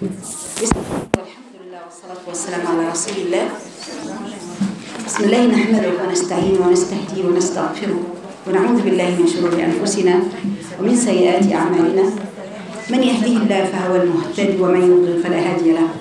بسم الله والحمد لله والصلاة والسلام على رسول الله بسم الله نحمده ونستعين ونستهديه ونستغفره ونعوذ بالله من شرور أنفسنا ومن سيئات أعمالنا من يهده الله فهو المهتد ومن يضلل فلا هادي له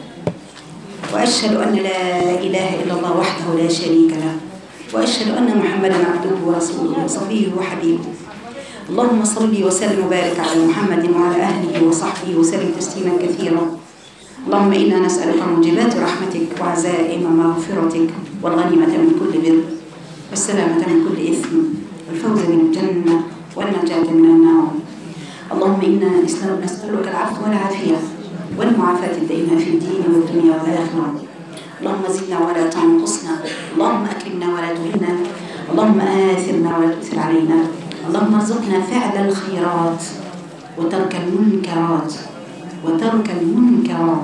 وأشهد أن لا إله إلا الله وحده لا شريك له وأشهد أن محمدا عبده ورسوله وصفيه وحبيبه اللهم صل وسلم وبارك على محمد وعلى أهله وصحبه وسلم تسليما كثيرا اللهم إنا نسألك موجبات رحمتك وعزائم مغفرتك والغنيمة من كل بر والسلامة من كل إثم والفوز من الجنة والنجاة من النار اللهم إنا نسألك العفو والعافية والمعافاة الدائمة في الدين والدنيا والآخرة اللهم زدنا ولا تنقصنا اللهم أكرمنا ولا تهنا اللهم آثرنا ولا تؤثر علينا اللهم ارزقنا فعل الخيرات وترك المنكرات وترك المنكرات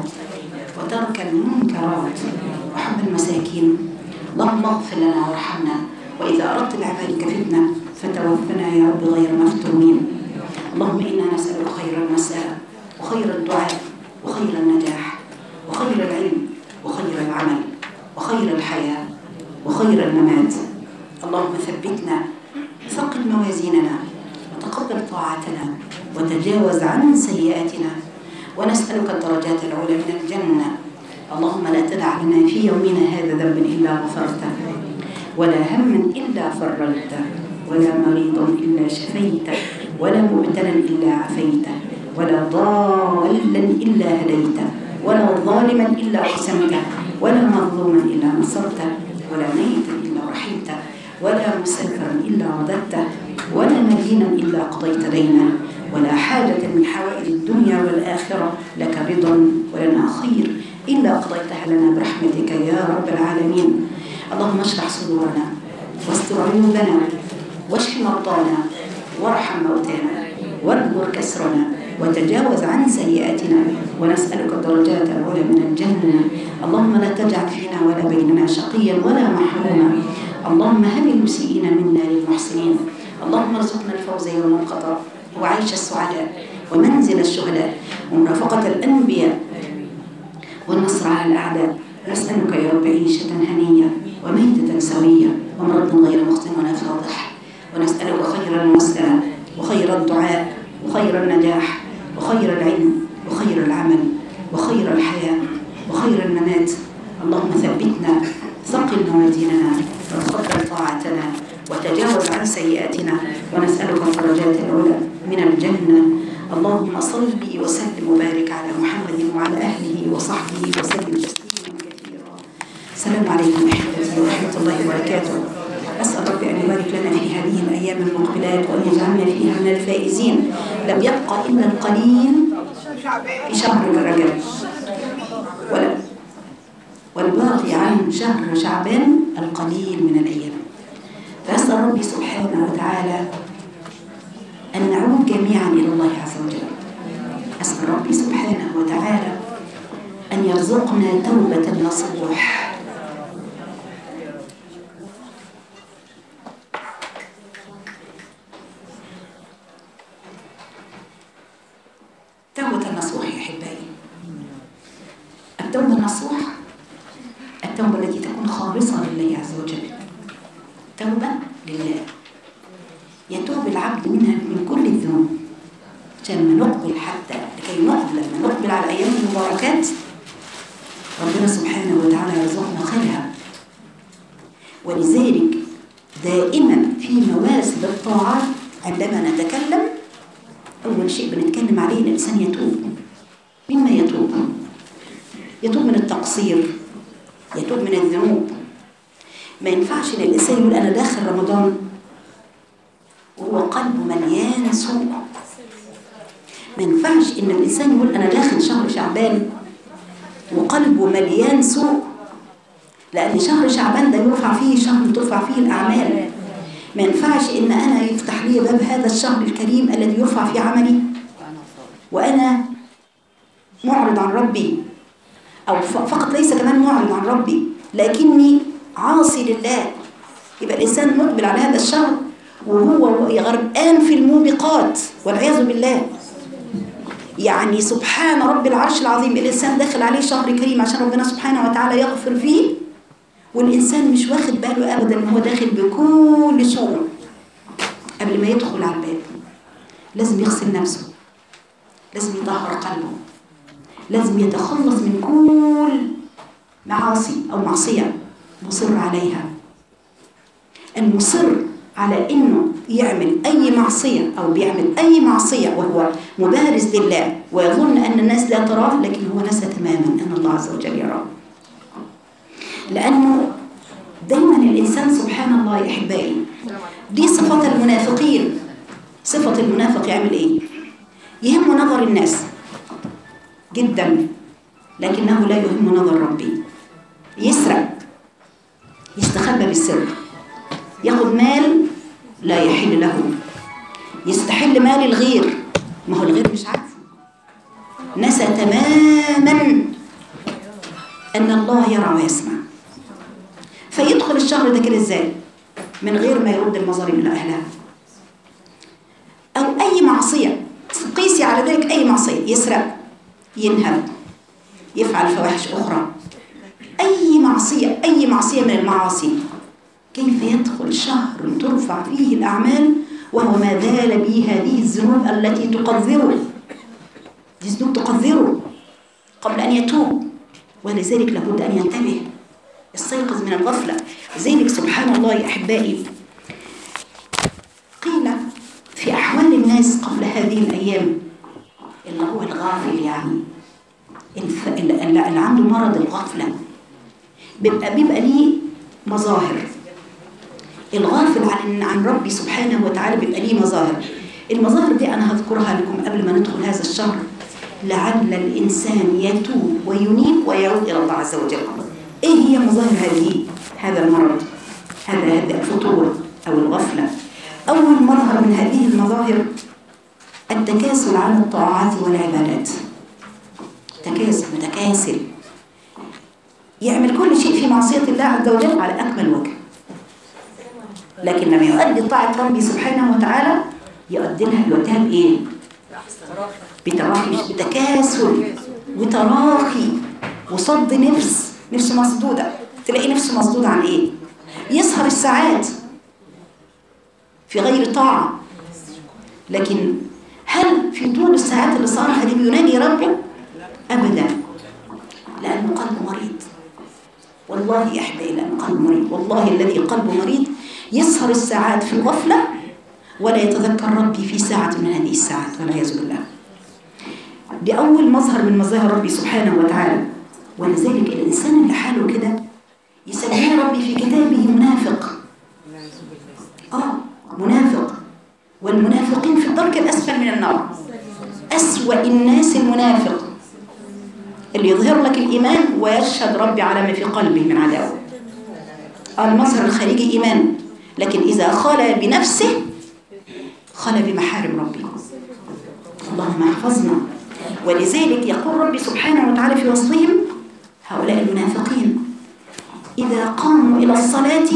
وترك المنكرات وحب المساكين اللهم اغفر لنا وارحمنا وإذا أردت بعبادك فتنة فتوفنا يا رب غير مفتونين اللهم إنا نسألك خير المسألة وخير الدعاء وخير النجاح وخير العلم وخير العمل وخير الحياة وخير الممات اللهم ثبتنا ثقل موازيننا وتقبل طاعتنا وتجاوز عن سيئاتنا ونسألك الدرجات العلى من الجنة اللهم لا تدع لنا في يومنا هذا ذنب إلا غفرته ولا هم إلا فرجته ولا مريض إلا شفيته ولا مبتلا إلا عافيته ولا ضالا إلا هديته ولا ظالما إلا قسمته ولا مظلوما إلا نصرته ولا ميتا إلا رحمته ولا مسافرا إلا رددته ولا مدينا إلا قضيت دينا ولا حاجة من حوائج الدنيا والآخرة لك رضا ولنا خير إلا قضيتها لنا برحمتك يا رب العالمين اللهم اشرح صدورنا واستر عيوبنا واشف مرضانا وارحم موتانا واجبر كسرنا وتجاوز عن سيئاتنا ونسألك الدرجات العلى من الجنة اللهم لا تجعل فينا ولا بيننا شقيا ولا محروما اللهم هب المسيئين منا للمحسنين اللهم ارزقنا الفوز يوم القضاء وعيش السعداء ومنزل الشهداء ومرافقة الأنبياء والنصر على الأعداء نسألك يا رب عيشة هنية وميتة سوية ومرض غير مخزن ولا فاضح ونسألك خير المسألة وخير الدعاء وخير النجاح وخير العلم وخير العمل وخير الحياة وخير الممات اللهم ثبتنا ثقل موازيننا وتقبل طاعتنا وتجاوز عن سيئاتنا ونسألك الدرجات العلى من الجنة اللهم صل وسلم وبارك على محمد وعلى أهله وصحبه وسلم تسليما كثيرا السلام عليكم أحبتي ورحمة الله وبركاته أسأل ربي أن يبارك لنا في هذه الأيام المقبلات وأن يجعلنا فيها من الفائزين لم يبقى إلا القليل في شهر رجب ولا والباقي عن شهر شعبان القليل من الأيام فأسأل ربي سبحانه وتعالى أن نعود جميعا إلى الله عز وجل أسأل ربي سبحانه وتعالى أن يرزقنا توبة نصوح توبة النصوح يا أحبائي التوبة النصوح التوبة التي تكون خالصة لله عز وجل توبة لله يتوب العبد منها من كل الذنوب عشان لما نقبل حتى لكي نقبل لما نقبل على أيام المباركات ربنا سبحانه وتعالى يرزقنا خيرها ولذلك دائما في مواسم الطاعات عندما نتكلم أول شيء بنتكلم عليه الإنسان يتوب مما يتوب يتوب من التقصير يتوب من الذنوب ما ينفعش ان الانسان يقول انا داخل رمضان وهو قلبه مليان سوء ما ينفعش ان الانسان يقول انا داخل شهر شعبان وقلبه مليان سوء لان شهر شعبان ده يرفع فيه شهر ترفع فيه الاعمال ما ينفعش ان انا يفتح لي باب هذا الشهر الكريم الذي يرفع فيه عملي وانا معرض عن ربي او فقط ليس كمان معرض عن ربي لكني عاصي لله يبقى الإنسان مقبل على هذا الشهر وهو غرقان في الموبقات والعياذ بالله يعني سبحان رب العرش العظيم الإنسان داخل عليه شهر كريم عشان ربنا سبحانه وتعالى يغفر فيه والإنسان مش واخد باله أبدا إن هو داخل بكل سوء قبل ما يدخل على الباب لازم يغسل نفسه لازم يطهر قلبه لازم يتخلص من كل معاصي أو معصية مصر عليها المصر على انه يعمل اي معصيه او بيعمل اي معصيه وهو مبارز لله ويظن ان الناس لا تراه لكن هو نسى تماما ان الله عز وجل يراه لانه دايما الانسان سبحان الله يا احبائي دي صفات المنافقين صفه المنافق يعمل ايه يهم نظر الناس جدا لكنه لا يهم نظر ربي يسرق يستخبى بالسر ياخد مال لا يحل له يستحل مال الغير ما هو الغير مش عارفه نسى تماما ان الله يرى ويسمع فيدخل الشهر ده كده ازاي من غير ما يرد المظالم الى اهلها او اي معصيه قيسي على ذلك اي معصيه يسرق ينهب يفعل فواحش اخرى اي معصيه اي معصيه من المعاصي كيف يدخل شهر ترفع فيه الأعمال وهو ما زال به هذه الذنوب التي تقذره دي ذنوب تقذره قبل أن يتوب ولذلك لابد أن ينتبه يستيقظ من الغفلة لذلك سبحان الله يا أحبائي قيل في أحوال الناس قبل هذه الأيام اللي هو الغافل يعني اللي عنده مرض الغفلة بيبقى بيبقى ليه مظاهر الغافل عن عن ربي سبحانه وتعالى بيبقى ليه مظاهر المظاهر دي انا هذكرها لكم قبل ما ندخل هذا الشهر لعل الانسان يتوب وينيب ويعود الى الله عز وجل ايه هي مظاهر هذه هذا المرض هذا هذا الفتور او الغفله اول مظهر من هذه المظاهر التكاسل عن الطاعات والعبادات تكاسل متكاسل يعمل كل شيء في معصيه الله عز وجل على اكمل وجه لكن لما يؤدي طاعة ربي سبحانه وتعالى يؤدي لها يؤديها بإيه؟ بتراخي مش بتكاسل وتراخي وصد نفس نفسه مسدودة تلاقي نفسه مسدودة عن إيه؟ يسهر الساعات في غير طاعة لكن هل في طول الساعات اللي صارها دي بينادي ربه؟ أبدا لأنه قلبه مريض والله يا أحبائي لأنه قلبه مريض والله الذي قلبه مريض يسهر الساعات في الغفلة ولا يتذكر ربي في ساعة من هذه الساعات والعياذ بالله دي أول مظهر من مظاهر ربي سبحانه وتعالى ولذلك الإنسان اللي حاله كده يسميه ربي في كتابه منافق آه منافق والمنافقين في الدرك الأسفل من النار أسوأ الناس المنافق اللي يظهر لك الإيمان ويشهد ربي على ما في قلبه من عداوة المظهر الخارجي إيمان لكن إذا خلى بنفسه خلى بمحارم ربي اللهم احفظنا ولذلك يقول ربي سبحانه وتعالى في وصفهم هؤلاء المنافقين إذا قاموا إلى الصلاة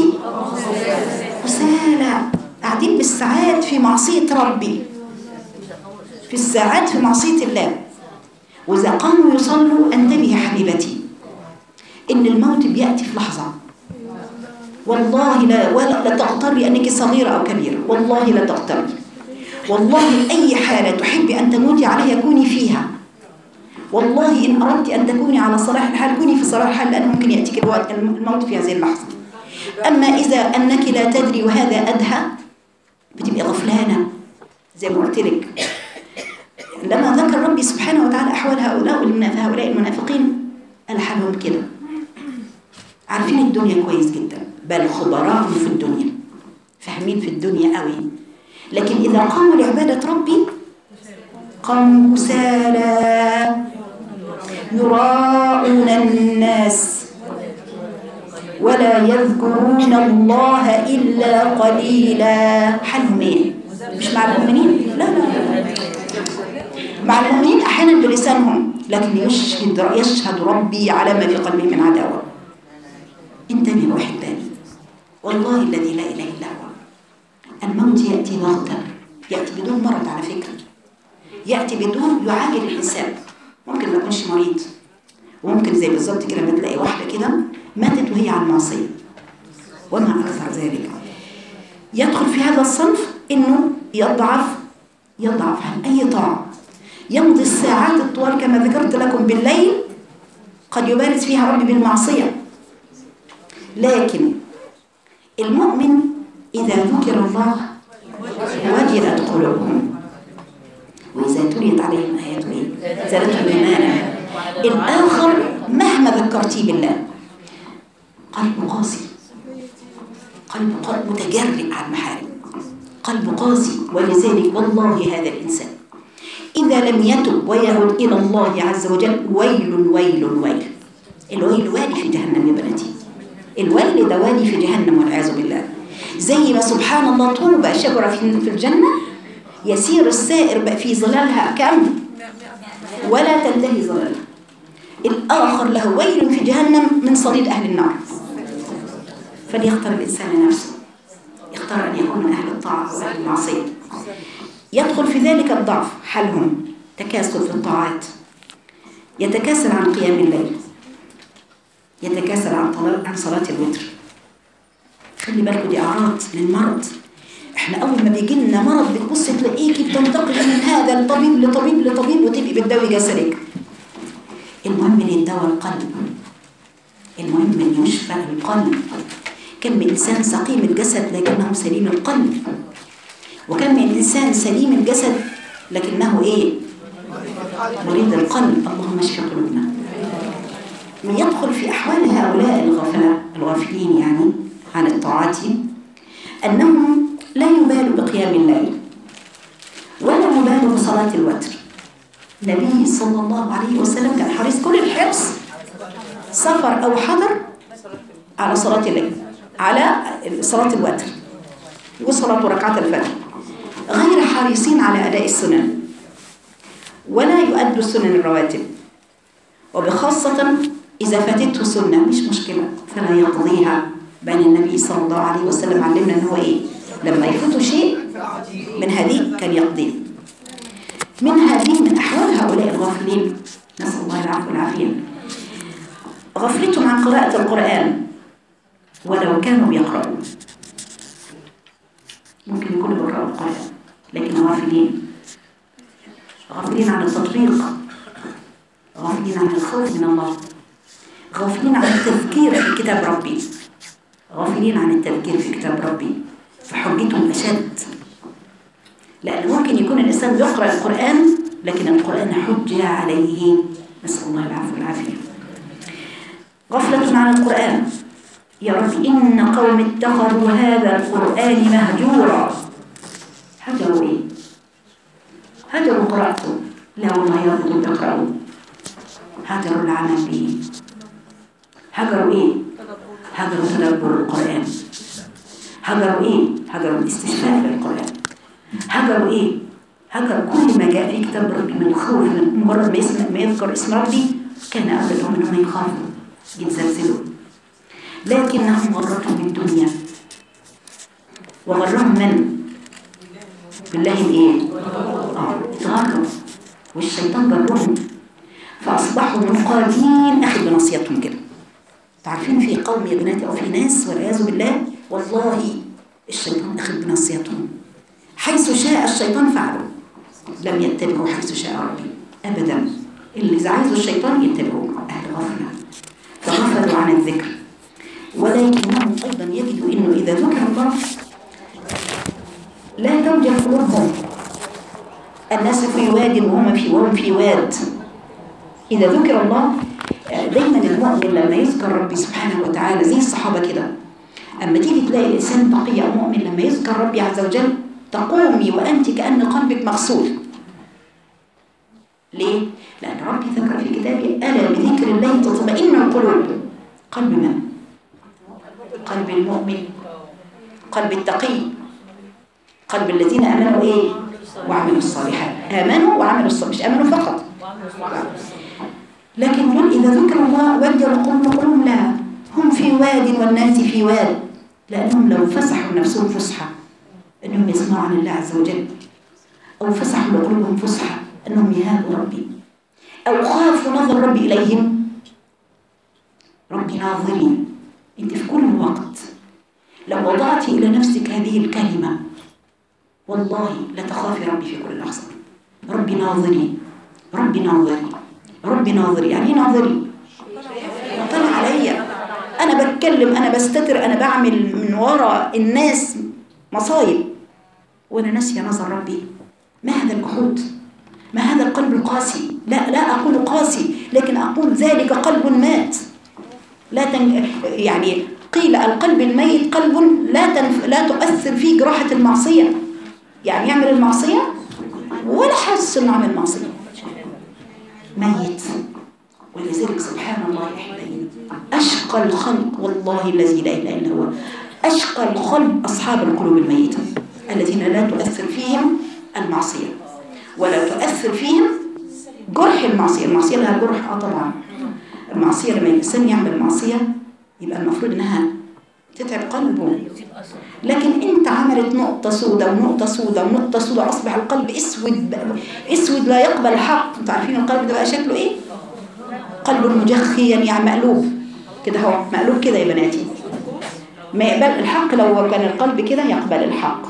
كسالى قاعدين بالساعات في معصية ربي في الساعات في معصية الله وإذا قاموا يصلوا انتبه حبيبتي إن الموت بيأتي في لحظة والله لا ولا لا تغتري أنك صغيرة أو كبيرة والله لا تغتري والله أي حالة تحبي أن تموتي عليها كوني فيها والله إن أردت أن تكوني على صلاح الحال كوني في صلاح الحال لأنه ممكن يأتيك الوقت الموت في هذه اللحظة أما إذا أنك لا تدري وهذا أدهى بتبقى غفلانة زي ما قلت لك لما ذكر ربي سبحانه وتعالى أحوال هؤلاء هؤلاء المنافقين قال حالهم كده عارفين الدنيا كويس جدا بل خبراء في الدنيا فاهمين في الدنيا قوي لكن إذا قاموا لعبادة ربي قاموا كسالى يراءون الناس ولا يذكرون الله إلا قليلا حالهم ايه مش مع المؤمنين لا لا مع المؤمنين أحيانا بلسانهم لكن يشهد يشهد ربي على ما في قلبه من عداوة انتبهوا أحبائي والله الذي لا إله إلا هو الموت يأتي بغتة يأتي بدون مرض على فكرة يأتي بدون يعاجل الحساب ممكن ما يكونش مريض وممكن زي بالظبط كده ما تلاقي واحدة كده ماتت وهي على المعصية وما أكثر ذلك يدخل في هذا الصنف إنه يضعف يضعف عن أي طاعة يمضي الساعات الطوال كما ذكرت لكم بالليل قد يبارز فيها ربي بالمعصية لكن المؤمن إذا ذكر الله وجلت قلوبهم وإذا تليت عليهم آياته زادتهم إيمانا الآخر مهما ذكرتيه بالله قلبه قاسي قلبه قلب متجرئ على المحارم قلبه قاسي ولذلك والله هذا الإنسان إذا لم يتب ويعود إلى الله عز وجل ويل ويل ويل الويل وادي في جهنم يا بناتي الويل ده وادي في جهنم والعياذ بالله زي ما سبحان الله طوبى شجرة في في الجنة يسير السائر بقى في ظلالها كم ولا تنتهي ظلالها الآخر له ويل في جهنم من صليد أهل النار فليختار الإنسان لنفسه يختار أن يكون من أهل الطاعة وأهل المعصية يدخل في ذلك الضعف حالهم تكاسل في الطاعات يتكاسل عن قيام الليل يتكاسل عن طلاب عن صلاة الوتر خلي بالكم دي أعراض للمرض احنا أول ما بيجي لنا مرض بتبص تلاقيكي بتنتقل من هذا لطبيب لطبيب لطبيب وتبقي بتداوي جسدك المهم ان يداوى القلب المهم ان يشفى القلب كم من إنسان سقيم الجسد لكنه سليم القلب وكم من إنسان سليم الجسد لكنه إيه مريض القلب اللهم اشف قلوبنا من يدخل في أحوال هؤلاء الغفلة الغافلين يعني عن الطاعات أنهم لا يبالوا بقيام الليل ولا يبالوا بصلاة الوتر النبي صلى الله عليه وسلم كان حريص كل الحرص سفر أو حضر على صلاة الليل على صلاة الوتر وصلاة ركعات الفجر غير حريصين على أداء السنن ولا يؤدوا السنن الرواتب وبخاصة إذا فاتته سنة مش مشكلة فلا يقضيها بين النبي صلى الله عليه وسلم علمنا أنه إيه لما يفوته شيء من هذه كان يقضيه من هذه من أحوال هؤلاء الغافلين نسأل الله العفو والعافية غفلتهم عن قراءة القرآن ولو كانوا بيقرأون ممكن يكونوا بيقرأوا القرآن لكن غافلين غافلين عن التطبيق غافلين عن الخوف من الله غافلين عن التذكير في كتاب ربي غافلين عن التذكير في كتاب ربي فحجتهم أشد لأن ممكن يكون الإنسان يقرأ القرآن لكن القرآن حجة عليه نسأل الله العفو والعافية غفلة عن القرآن يا رب إن قوم اتخذوا هذا القرآن مهجورا هجروا إيه؟ هجروا قراءته لا والله يرفضوا يقرأوا هجروا العمل به هجروا إيه؟ هجروا تدبر القرآن هجروا إيه؟ هجروا الاستشفاء بالقرآن هجروا إيه؟ هجروا كل ما جاء في كتاب ربي من خوف من مجرد ما, يسمع ما يذكر اسم ربي كان أبدهم أنهم يخافوا يتزلزلوا لكنهم غرتهم الدنيا وغرهم من؟ بالله الايه؟ اه اتغروا والشيطان جرهم فاصبحوا منقادين اخذ بنصيتهم كده تعرفين في قوم يا بناتي او في ناس والعياذ بالله والله الشيطان اخذ بنصيتهم حيث شاء الشيطان فعلوا لم يتبعوا حيث شاء ربي ابدا اللي اذا عايزوا الشيطان يتبعوا اهل غفله فغفلوا عن الذكر ولكنهم أيضا يجدوا أنه إذا ذكر الله لا توجه قلوبهم الناس في واد وهم في وهم في واد إذا ذكر الله دايما المؤمن لما يذكر ربي سبحانه وتعالى زي الصحابة كده أما تيجي تلاقي الإنسان تقي أو مؤمن لما يذكر ربي عز وجل تقومي وأنت كأن قلبك مغسول ليه؟ لأن ربي ذكر في كتابه ألا بذكر الله تطمئن القلوب قلب من؟ قلب المؤمن قلب التقي قلب الذين آمنوا إيه؟ وعملوا الصالحات آمنوا وعملوا الصالحات مش آمنوا فقط لكن قل إذا ذكر الله وجل قلوبهم لا هم في واد والناس في واد لأنهم لو فسحوا نفسهم فسحة أنهم يسمعوا عن الله عز وجل أو فسحوا لقلوبهم فسحة أنهم يهابوا ربي أو خافوا نظر ربي إليهم ربي ناظري أنت في كل وقت لو وضعت إلى نفسك هذه الكلمة والله لتخافي ربي في كل لحظة ربي ناظري ربي ناظري ربي ناظري يعني ايه ناظري طلع عليا انا بتكلم انا بستتر انا بعمل من وراء الناس مصايب وانا ناسيه نظر ربي ما هذا الجحود ما هذا القلب القاسي لا لا اقول قاسي لكن اقول ذلك قلب مات لا تن... يعني قيل القلب الميت قلب لا تنف... لا تؤثر فيه جراحه المعصيه يعني يعمل المعصيه ولا حاسس انه عمل معصيه ميت ولذلك سبحان الله يا احبائي اشقى الخلق والله الذي لا اله الا هو اشقى الخلق اصحاب القلوب الميته الذين لا تؤثر فيهم المعصيه ولا تؤثر فيهم جرح المعصيه المعصيه لها جرح اه طبعا المعصيه لما الانسان يعمل معصيه يبقى المفروض انها تتعب قلبه لكن انت عملت نقطة سوداء ونقطة سوداء ونقطة سوداء اصبح القلب اسود اسود لا يقبل الحق انتوا عارفين القلب ده بقى شكله ايه قلب مجخيا يعني مقلوب كده هو مقلوب كده يا بناتي ما يقبل الحق لو كان القلب كده يقبل الحق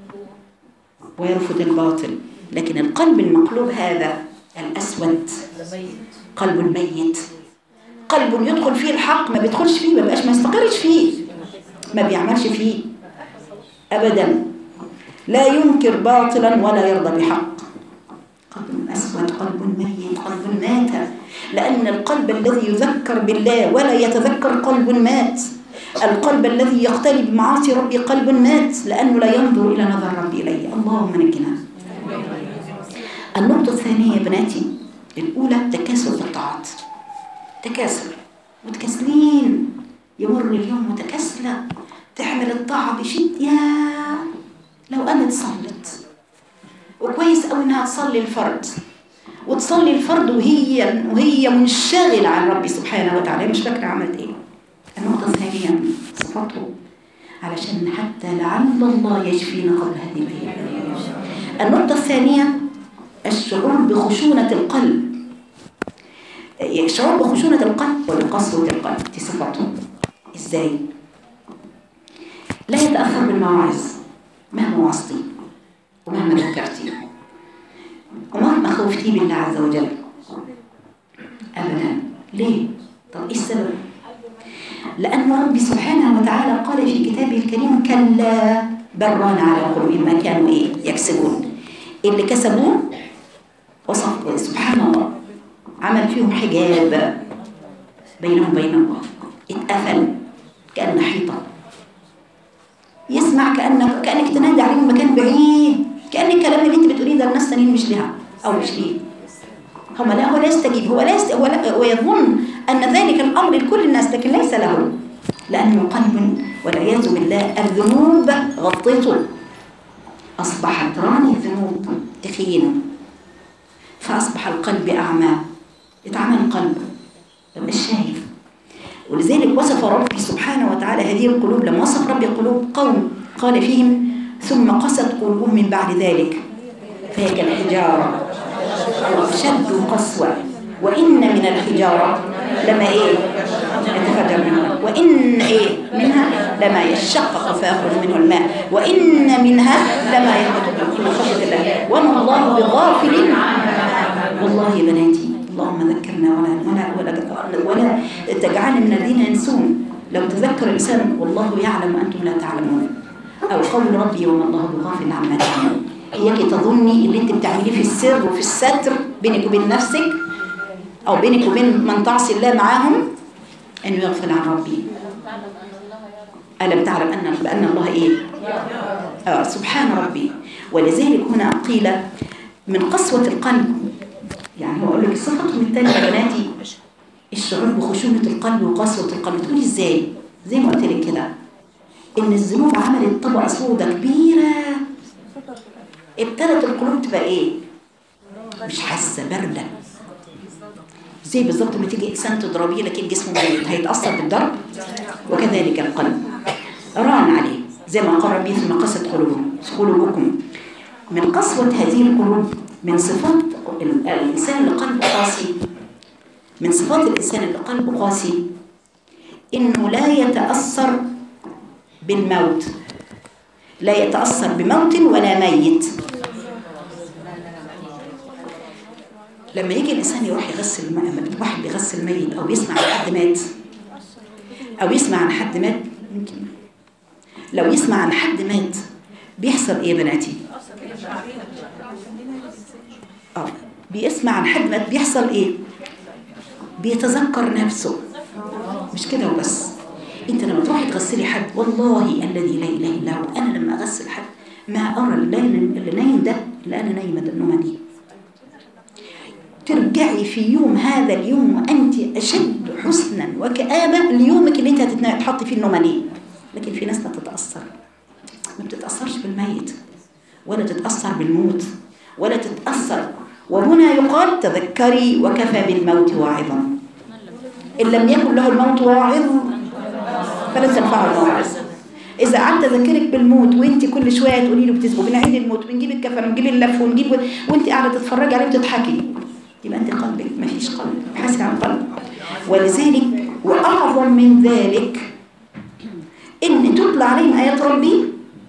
ويرفض الباطل لكن القلب المقلوب هذا الاسود قلب الميت قلب يدخل فيه الحق ما بيدخلش فيه ما بقاش ما يستقرش فيه ما بيعملش فيه أبدا لا ينكر باطلا ولا يرضى بحق قلب أسود قلب ميت قلب مات لأن القلب الذي يذكر بالله ولا يتذكر قلب مات القلب الذي يقترب بمعاصي ربي قلب مات لأنه لا ينظر إلى نظر ربي إليه اللهم نجنا النقطة الثانية يا بناتي الأولى تكاسل في الطاعات تكاسل متكاسلين يمر اليوم متكاسلة تحمل الطاعة بشد يا لو أنا صلت وكويس قوي إنها تصلي الفرد وتصلي الفرد وهي وهي منشغلة عن ربي سبحانه وتعالى مش فاكرة عملت إيه النقطة الثانية صفاته علشان حتى لعل الله يشفينا قبل هذه الأيام النقطة الثانية الشعور بخشونة القلب الشعور بخشونة القلب وبقسوة القلب دي صفاته ازاي لا يتأثر بالمواعظ مهما وعظتي ومهما ذكرتي ومهما خوفتي بالله عز وجل أبدا ليه؟ طب إيه السبب؟ لأن ربي سبحانه وتعالى قال في كتابه الكريم كلا بران على قلوبهم ما كانوا إيه؟ يكسبون اللي كسبوه وصف سبحان الله عمل فيهم حجاب بينهم وبين الله اتقفل كأن حيطة يسمع كأنك كأنك تنادي عليه من مكان بعيد كأن الكلام اللي انت بتقوليه ده الناس تانيين مش لها أو مش ليه هم لا هو لا يستجيب هو لا يست... هو لا ويظن أن ذلك الأمر لكل الناس لكن ليس له لأنه قلب والعياذ بالله الذنوب غطيته أصبحت راني الذنوب تخينه فأصبح القلب أعمى اتعمى القلب مش شايف ولذلك وصف ربي سبحانه وتعالى هذه القلوب لما وصف ربي قلوب قوم قال فيهم ثم قست قلوبهم من بعد ذلك فهي كالحجارة أو أشد قسوة وإن من الحجارة لما إيه يتفجر منها وإن إيه منها لما يشقق فيخرج منه الماء وإن منها لما يهبط من خشية الله وما الله بغافل والله يا بناتي اللهم ذكرنا ولا ولا ولا, ولا تجعلنا من الذين ينسون لو تذكر الإنسان والله يعلم وأنتم لا تعلمون أو قول ربي وما الله بغافل عما تعملون إياك تظني اللي أنت بتعمليه في السر وفي الستر بينك وبين نفسك أو بينك وبين من تعصي الله معاهم أنه يغفل عن ربي ألم تعلم أن بأن الله إيه آه سبحان ربي ولذلك هنا قيل من قسوة القلب يعني هو أقول لك صفتهم الثانية يا بناتي الشعور بخشونة القلب وقسوة القلب تقولي إزاي زي ما قلت لك كده إن الذنوب عملت طبقة سودة كبيرة ابتدت القلوب تبقى إيه مش حاسة باردة زي بالظبط لما تيجي انسان تضربيه لكن جسمه ميت هيتاثر بالضرب وكذلك القلب ران عليه زي ما قال ربي ثم قست قلوبهم قلوبكم من قسوة هذه القلوب من صفات ال- الإنسان اللي قلبه قاسي من صفات الإنسان اللي قلبه قاسي إنه لا يتأثر بالموت لا يتأثر بموت ولا ميت لما يجي الإنسان يروح يغسل الم- واحد بيغسل ميت أو يسمع عن حد مات أو يسمع عن حد مات يمكن لو يسمع عن حد مات بيحصل إيه يا بناتي؟ اه بيسمع عن حد مات بيحصل إيه؟ بيتذكر نفسه مش كده وبس انت لما تروحي تغسلي حد والله الذي لا اله الا هو انا لما اغسل حد ما ارى اللي اللي نايم ده اللي انا نايمه ده النومه دي ترجعي في يوم هذا اليوم وانت اشد حسنا وكآبه ليومك اللي انت هتتنا- تحطي فيه النومه دي لكن في ناس لا تتاثر ما بتتاثرش بالميت ولا تتاثر بالموت ولا تتاثر وهنا يقال تذكري وكفى بالموت واعظا إن لم يكن له الموت واعظ فلن تنفعه الموعظ إذا قعدت أذكرك بالموت وأنت كل شوية تقولي له بتسبق بنعيد الموت ونجيب الكفن ونجيب اللف ونجيب وأنت قاعدة تتفرجي عليه وتضحكي يبقى أنت قلبك ما فيش قلب حاسة عن قلب ولذلك وأعظم من ذلك إن تتلى عليهم آيات ربي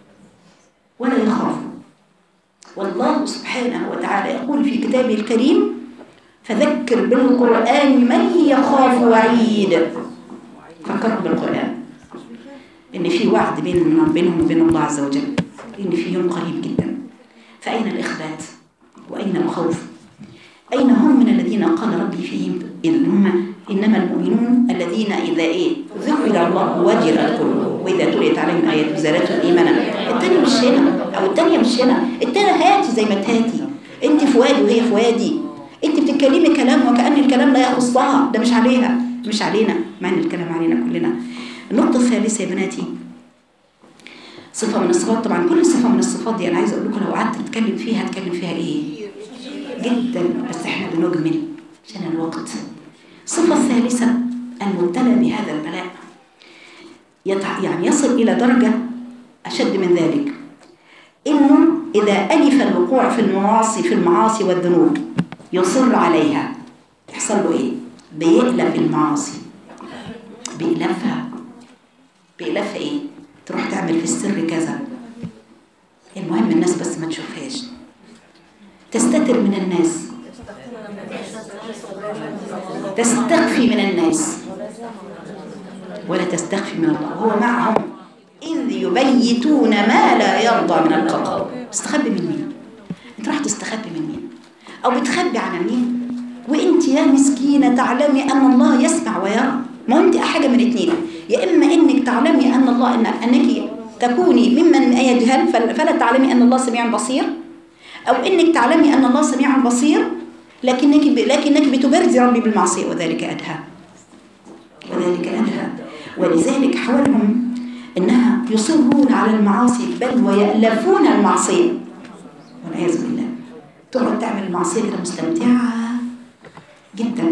ولا يخافوا والله سبحانه وتعالى يقول في كتابه الكريم فذكر بالقرآن من يخاف وعيد فكروا بالقرآن إن في وعد بين بينهم وبين الله عز وجل إن في يوم قريب جدا فأين الإخبات وأين الخوف أين هم من الذين قال ربي فيهم إن هم إنما المؤمنون الذين إذا إيه ذكر الله وجلت قلوبهم وإذا تليت عليهم آيات زادتهم إيمانا التاني مش هنا أو التانية مش هنا التانية هاتي زي ما تهاتي أنت في وادي وهي في وادي أنت بتتكلمي كلام وكأن الكلام لا يخصها ده مش عليها مش علينا مع إن الكلام علينا كلنا النقطة الثالثة يا بناتي صفة من الصفات طبعا كل صفة من الصفات دي أنا عايزة أقول لكم لو قعدت أتكلم فيها أتكلم فيها إيه جدا بس إحنا بنجمل عشان الوقت الصفة الثالثة المبتلى بهذا البلاء يتع... يعني يصل إلى درجة أشد من ذلك إنه إذا ألف الوقوع في المعاصي في المعاصي والذنوب يصر عليها يحصل له إيه؟ بيألف المعاصي بيألفها بيألفها إيه؟ تروح تعمل في السر كذا المهم الناس بس ما تشوفهاش تستتر من الناس تستخفي من الناس ولا تستخفي من الله هو معهم إذ يبيتون ما لا يرضى من القول تستخبي من مين انت راح تستخبي من مين او بتخبي عن مين وانت يا مسكينة تعلمي ان الله يسمع ويرى ما انت حاجة من اتنين يا اما انك تعلمي ان الله إن انك تكوني ممن يجهل فل- فلا تعلمي ان الله سميع بصير او انك تعلمي ان الله سميع بصير لكنك ب... لكنك بتبرزي ربي بالمعصية وذلك ادهى وذلك أدهى ولذلك حولهم إنها يصرون على المعاصي بل ويألفون المعصية والعياذ بالله تقعد تعمل المعصية كده مستمتعة جدا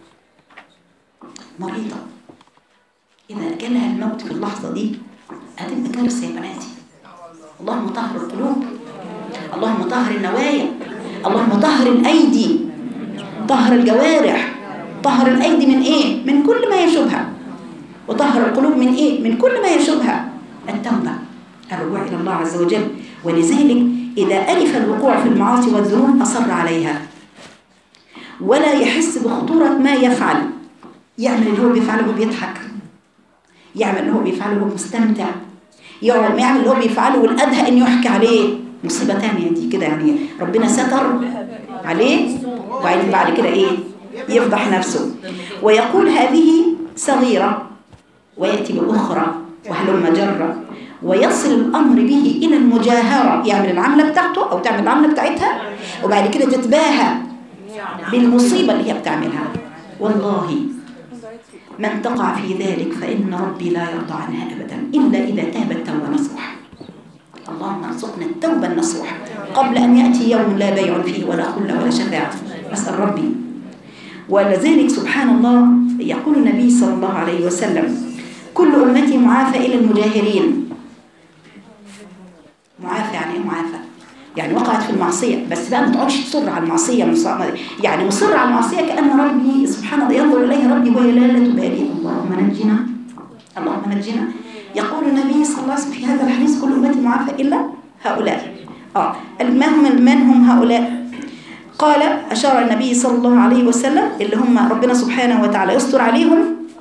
مريضة إذا جالها الموت في اللحظة دي هتبقى كارثة يا بناتي اللهم طهر القلوب اللهم طهر النوايا اللهم طهر الأيدي طهر الجوارح طهر الأيدي من إيه؟ من كل ما يشبهها وطهر القلوب من إيه؟ من كل ما يشبهها التوبة الرجوع إلى الله عز وجل ولذلك إذا ألف الوقوع في المعاصي والذنوب أصر عليها ولا يحس بخطورة ما يفعل يعمل اللي هو بيفعله وبيضحك يعمل اللي هو بيفعله وهو مستمتع يعمل يعمل اللي هو بيفعله والأدهى إنه يحكي عليه مصيبة تانية دي كده يعني ربنا ستر عليه وبعدين بعد كده إيه يفضح نفسه ويقول هذه صغيرة ويأتي بأخرى وهلم جرة ويصل الأمر به إلى المجاهرة يعمل العملة بتاعته أو تعمل العملة بتاعتها وبعد كده تتباهى بالمصيبة اللي هي بتعملها والله من تقع في ذلك فإن ربي لا يرضى عنها أبدا إلا إذا تابت توبة نصوح اللهم ارزقنا التوبة النصوح قبل أن يأتي يوم لا بيع فيه ولا خلة ولا شفاعة أسأل ربي ولذلك سبحان الله يقول النبي صلى الله عليه وسلم كل أمتي معافى إلى المجاهرين معافى يعني إيه معافى يعني وقعت في المعصية بس بقى ما تقعدش تصر على المعصية مص- يعني مصر على المعصية كأن ربي سبحان الله ينظر إليه ربي وهي لا لا تبالي اللهم نجنا اللهم نجنا يقول النبي صلى الله عليه وسلم في هذا الحديث كل أمتي معافى إلا هؤلاء آه ما هم من هم هؤلاء قال أشار النبي صلى الله عليه وسلم اللي هم ربنا سبحانه وتعالى يستر عليهم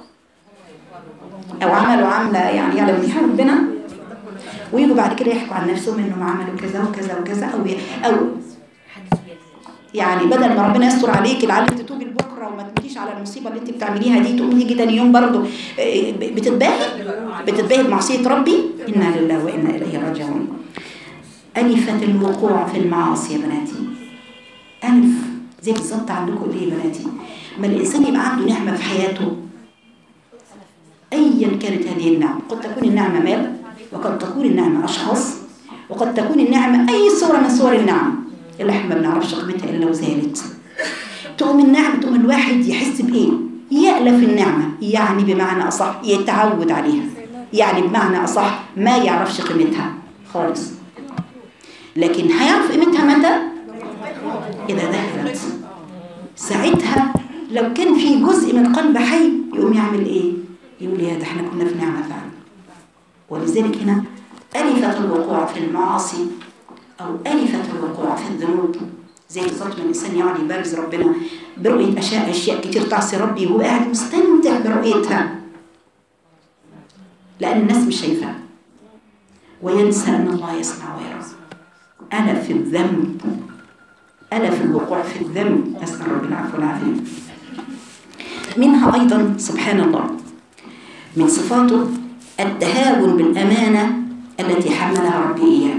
أو عملوا عملة يعني يعلم بها ربنا ويجوا بعد كده يحكوا عن نفسهم انهم عملوا كذا وكذا وكذا او او يعني بدل ما ربنا يستر عليك لعلك تتوبي لبكره وما تمشيش على المصيبه اللي انت بتعمليها دي تقومي تيجي تاني يوم برضه آه، بتتباهي بتتباهي بمعصيه ربي انا لله وانا اليه راجعون ألفت الوقوع في المعاصي يا بناتي ألف زي بالظبط عندكم ليه يا بناتي ما الإنسان يبقى عنده نعمة في حياته أيا كانت هذه النعمة قد تكون النعمة مال وقد تكون النعمة أشخاص وقد تكون النعمة أي صورة من صور النعم اللي احنا ما بنعرفش قيمتها إلا وزالت تقوم النعمة تقوم الواحد يحس بإيه يألف النعمة يعني بمعنى أصح يتعود عليها يعني بمعنى أصح ما يعرفش قيمتها خالص لكن هيعرف قيمتها متى إذا ذهبت ساعتها لو كان في جزء من قلب حي يقوم يعمل إيه يقول يا ده احنا كنا في نعمة فعلا ولذلك هنا ألفت الوقوع في المعاصي أو ألفت الوقوع في الذنوب زي بالظبط ما الإنسان يقعد يبارز ربنا برؤية أشياء أشياء كتير تعصي ربي وهو قاعد مستمتع برؤيتها لأن الناس مش شايفاها وينسى أن الله يسمع ويرى أنا في الذنب أنا في الوقوع في الذنب أسأل رب العفو والعافية منها أيضا سبحان الله من صفاته التهاون بالأمانة التي حملها ربي إياه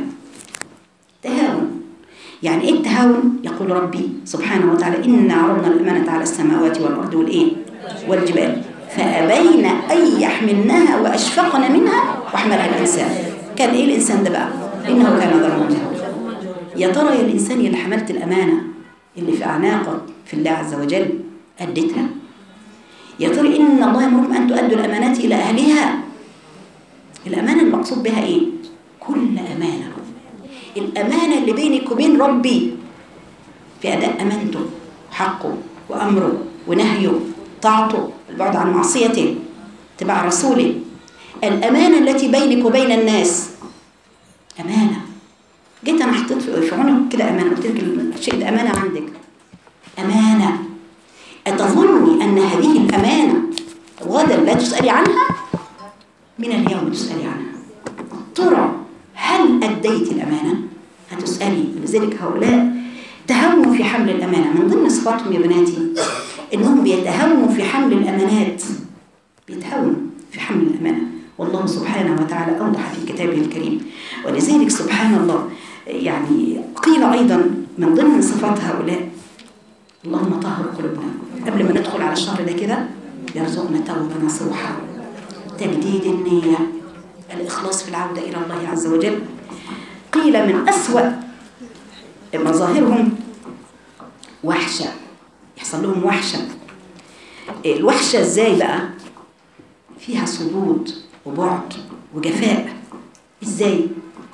تهاون يعني إيه التهاون؟ يقول ربي سبحانه وتعالى إنا عرضنا الأمانة على السماوات والأرض والإيه؟ والجبال فأبين أن يحملنها وأشفقن منها وحملها الإنسان كان إيه الإنسان ده بقى؟ إنه كان ظلما جهولا يا ترى يا الإنسان اللي حملت الأمانة اللي في أعناقك في الله عز وجل أديتها يا ترى إن الله يأمركم أن تؤدوا الأمانات إلى أهلها الأمانة المقصود بها إيه؟ كل أمانة الأمانة اللي بينك وبين ربي في أداء أمانته حقه وأمره ونهيه طاعته البعد عن معصيته اتباع رسوله الأمانة التي بينك وبين الناس أمانة جيت أنا حطيت في عنق كده أمانة قلت لك الشيء ده أمانة عندك أمانة أتظني أن هذه الأمانة غدا لا تسألي عنها من اليوم تسألي عنها ترى هل أديت الأمانة هتسألي لذلك هؤلاء تهاونوا في حمل الأمانة من ضمن صفاتهم يا بناتي إنهم بيتهاونوا في حمل الأمانات بيتهاونوا في حمل الأمانة والله سبحانه وتعالى أوضح في كتابه الكريم ولذلك سبحان الله يعني قيل أيضا من ضمن صفات هؤلاء اللهم طهر قلوبنا قبل ما ندخل على الشهر ده كده يرزقنا توبة نصوحة تجديد النية الإخلاص في العودة إلى الله عز وجل قيل من أسوأ مظاهرهم وحشة يحصل لهم وحشة الوحشة إزاي بقى فيها صدود وبعد وجفاء إزاي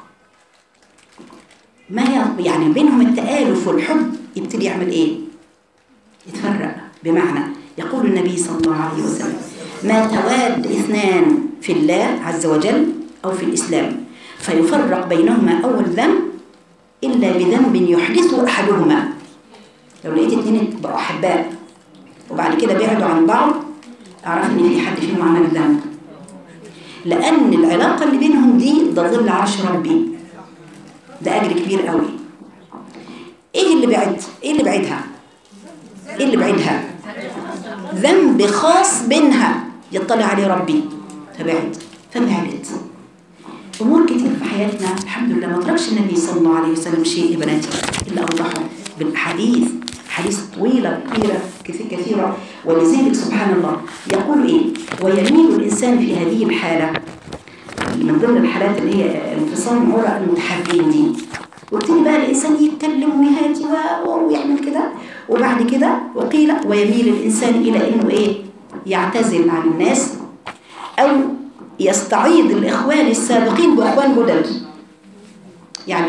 ما ي- يعني بينهم التآلف والحب يبتدي يعمل إيه يتفرق بمعنى يقول النبي صلى الله عليه وسلم ما تواد اثنان في الله عز وجل أو في الإسلام فيفرق بينهما أول ذنب إلا بذنب يحدثه أحدهما لو لقيت اتنين بقوا أحباء وبعد كده بعدوا عن بعض أعرف إن في حد فيهم عمل ذنب لأن العلاقة اللي بينهم دي ده ظل عرش ربي ده أجر كبير قوي إيه اللي بعد؟ إيه اللي بعدها؟ إيه اللي بعدها؟ ذنب خاص بينها يطلع عليه ربي فبعد فبعدت أمور كتير في حياتنا الحمد لله ما تركش النبي صلى الله عليه وسلم شيء يا بناتي إلا أوضحه بالأحاديث حديث طويلة كثيرة كثير كثيرة ولذلك سبحان الله يقول إيه ويميل الإنسان في هذه الحالة من ضمن الحالات اللي هي انفصام عرى المتحابين دي وابتدي بقى الإنسان يتكلم ويهاتي و- ويعمل كده وبعد كده وقيل ويميل الإنسان إلى إنه إيه يعتزل عن الناس أو يستعيض الإخوان السابقين بإخوان جدد يعني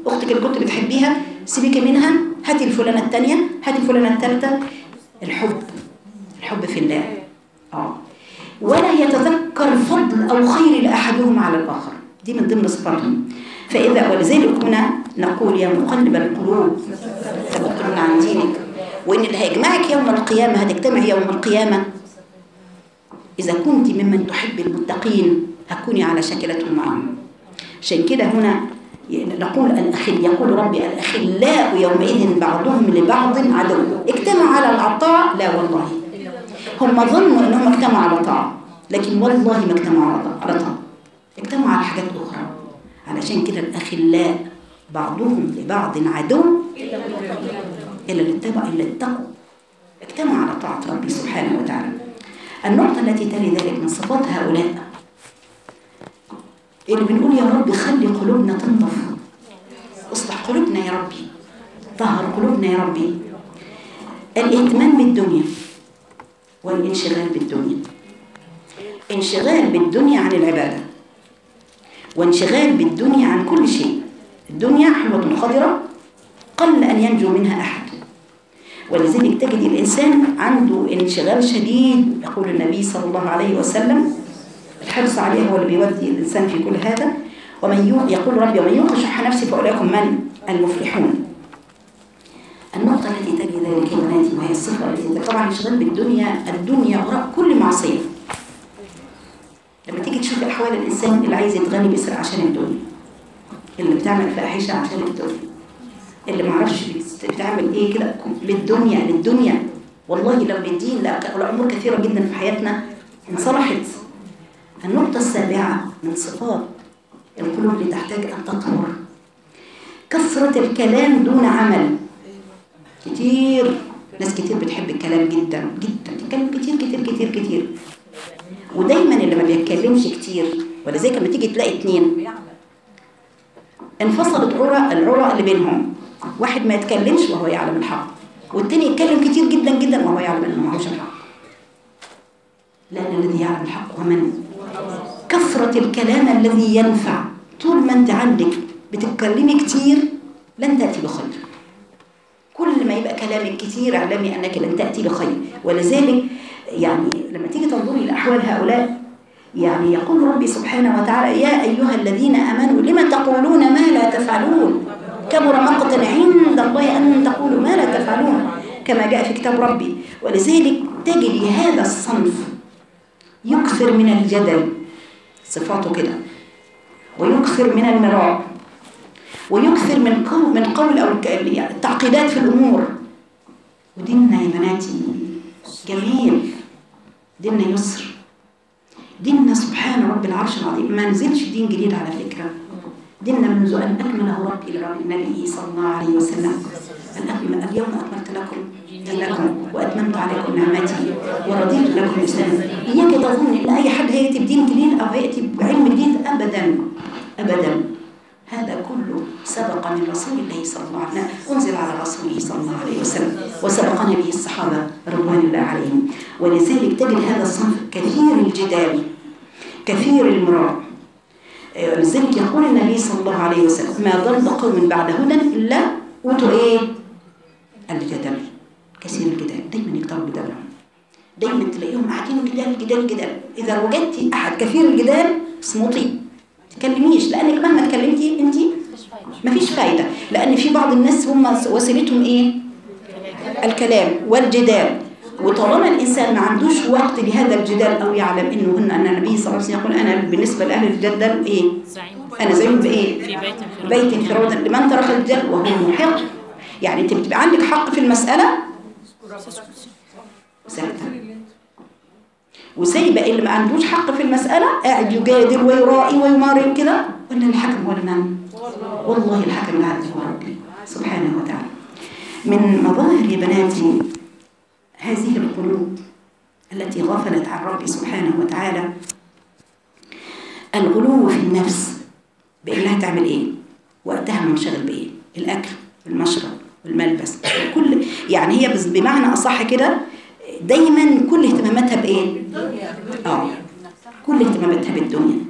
اختك اللي كنت بتحبيها سيبيكي منها هاتي الفلانه الثانيه هاتي الفلانه الثالثه الحب الحب في الله اه ولا يتذكر فضل او خير لاحدهم على الاخر دي من ضمن صفاتهم فاذا ولذلك هنا نقول يا مقلب القلوب ثبت عن دينك وان اللي هيجمعك يوم القيامه هتجتمع يوم القيامه إذا كنت ممن تحب المتقين هتكوني على شكلتهم معهم عشان كده هنا نقول الأخل يقول ربي الأخلاء يومئذ بعضهم لبعض عدو اجتمعوا على العطاء لا والله هم ظنوا أنهم اجتمعوا على طاعة لكن والله ما اجتمعوا على طاعة اجتمعوا على حاجات أخرى علشان كده الأخلاء بعضهم لبعض عدو إلا اللي اتبعوا إلا اتقوا اجتمعوا على طاعة ربي سبحانه وتعالى النقطة التي تلي ذلك من صفات هؤلاء اللي بنقول يا رب خلي قلوبنا تنضف اصلح قلوبنا يا ربي طهر قلوبنا يا ربي الاهتمام بالدنيا والانشغال بالدنيا انشغال بالدنيا عن العبادة وانشغال بالدنيا عن كل شيء الدنيا حلوة خضرة قل أن ينجو منها أحد ولذلك تجد الإنسان عنده انشغال شديد يقول النبي صلى الله عليه وسلم الحرص عليه هو اللي بيودي الإنسان في كل هذا ومن يقول ربي ومن يوق شح نفسه فأولئك من المفلحون النقطة التي تلي ذلك يا بناتي وهي الصفة التي طبعا الانشغال بالدنيا الدنيا وراء كل معصية لما تيجي تشوف أحوال الإنسان اللي عايز يتغني بيسرق عشان الدنيا اللي بتعمل فاحشة عشان الدنيا اللي معرفش بتعمل ايه كده للدنيا للدنيا والله لو للدين لا الامور كثيره جدا في حياتنا انصلحت النقطه السابعه من صفات القلوب اللي تحتاج ان تطهر كثره الكلام دون عمل كتير ناس كتير بتحب الكلام جدا جدا تتكلم كتير كتير كتير كتير ودايما اللي ما بيتكلمش كتير ولذلك لما تيجي تلاقي اتنين انفصلت عرى العرى اللي بينهم واحد ما يتكلمش وهو يعلم الحق والتاني يتكلم كتير جدا جدا وهو يعلم انه معهوش الحق لان الذي يعلم الحق هو من كثرة الكلام الذي ينفع طول ما انت عندك بتتكلمي كتير لن تأتي بخير كل ما يبقى كلامك كتير اعلمي انك لن تأتي بخير ولذلك يعني لما تيجي تنظري لأحوال هؤلاء يعني يقول ربي سبحانه وتعالى يا أيها الذين أمنوا لما تقولون ما لا تفعلون كبر مقتا عند الله أن تقولوا ما لا تفعلون كما جاء في كتاب ربي ولذلك تجد هذا الصنف يكثر من الجدل صفاته كده ويكثر من المراء ويكثر من قول من قول أو التعقيدات في الأمور وديننا يا بناتي جميل ديننا يسر ديننا سبحان رب العرش العظيم ما نزلش دين جديد على فكرة ديننا منذ أن أكمله ربي النبي صلى الله عليه وسلم الأكمل اليوم أكملت لكم دينكم وأتممت عليكم نعمتي ورضيت لكم الإسلام إياك تظن إن أي حد هيأتي بدين جديد أو هيأتي بعلم جديد أبدا أبدا هذا كله سبق من رسول الله صلى الله عليه وسلم أنزل على رسوله صلى الله عليه وسلم وسبقنا به الصحابة رضوان الله عليهم ولذلك تجد هذا الصنف كثير الجدال كثير المراء لذلك يقول النبي صلى الله عليه وسلم ما ضل قوم بعد هدى إلا أوتوا إيه الجدل كثير الجدال دايما يكتروا جدالهم دايما تلاقيهم قاعدين جدال جدال جدال إذا وجدتي أحد كثير الجدال اصمتي تكلميش لأنك مهما تكلمتي أنت مفيش فايدة لأن في بعض الناس هم وسيلتهم إيه الكلام والجدال وطالما الإنسان ما عندوش وقت لهذا الجدال أو يعلم إنه هن أن النبي صلى الله عليه وسلم يقول أنا بالنسبة لأهل الجدل إيه أنا زيهم بإيه في بيت في بيت في روضة لمن ترك الجدل وهو محق يعني أنت بتبقى عندك حق في المسألة ساكتة وسايبة اللي ما عندوش حق في المسألة قاعد يجادل ويرائي ويمارن كده ولا الحكم هو من والله الحكم العدل هو ربي سبحانه وتعالى من مظاهر يا بناتي هذه القلوب التي غفلت عن ربي سبحانه وتعالى الغلو في النفس بإنها تعمل إيه وقتها منشغل بإيه الأكل المشرب الملبس كل يعني هي بس- بمعنى أصح كده دايما كل اهتماماتها بإيه اه كل اهتماماتها بالدنيا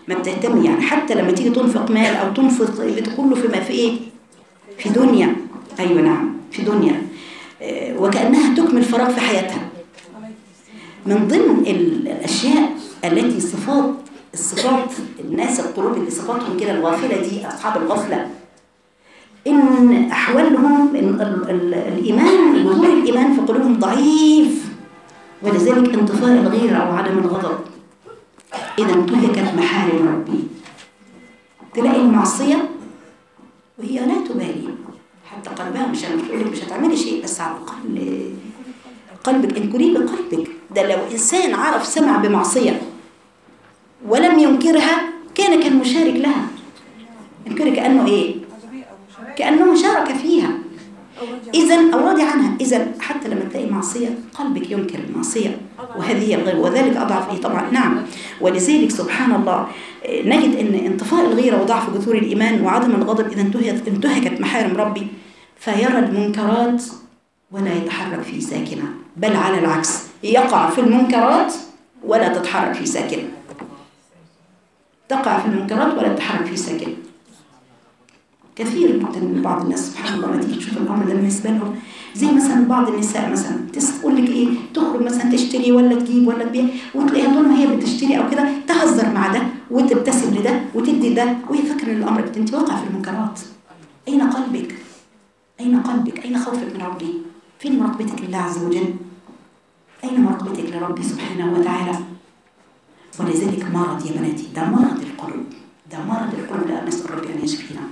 ما بتهتم يعني حتى لما تيجي تنفق مال او تنفق كله في ما في ايه في دنيا ايوه نعم في دنيا آه، وكانها تكمل فراغ في حياتها من ضمن ال- الاشياء التي صفات الصفات الناس القلوب اللي صفاتهم كده الغافله دي اصحاب الغفله ان احوالهم ال- ال- ال- الايمان ظهور الايمان في قلوبهم ضعيف ولذلك انطفاء الغيره او عدم الغضب اذا انتهكت محارم ربي تلاقي المعصيه وهي لا تبالي حتى قلبها مش انا مش بقول لك مش هتعملي شيء بس على الاقل قلبك انكري بقلبك ده لو انسان عرف سمع بمعصيه ولم ينكرها كان كالمشارك لها انكر كانه ايه كانه شارك فيها اذا او راضي عنها اذا حتى لما تلاقي معصيه قلبك ينكر المعصيه وهذه هي الغيره وذلك اضعف ايه طبعا نعم ولذلك سبحان الله آه، نجد ان انطفاء الغيره وضعف جذور الايمان وعدم الغضب اذا انتهكت انتهكت محارم ربي فيرى المنكرات ولا يتحرك في ساكنه بل على العكس يقع في المنكرات ولا تتحرك في ساكنه تقع في المنكرات ولا تتحرك في ساكنه كثير جدا من بعض الناس سبحان الله ما تيجي تشوف الامر ده بالنسبه لهم زي مثلا بعض النساء مثلا تس- تقول لك ايه تخرج مثلا تشتري ولا تجيب ولا تبيع وتلاقيها طول ما هي بتشتري او كده تهزر مع ده وتبتسم لده وتدي ده وهي فاكره ان الامر انت واقع في المنكرات اين قلبك؟ اين قلبك؟ اين خوفك من ربي؟ فين مراقبتك لله عز وجل؟ اين مراقبتك لربي سبحانه وتعالى؟ ولذلك مرض يا بناتي ده مرض القلوب ده مرض القلوب لا نسال ربي ان يشفينا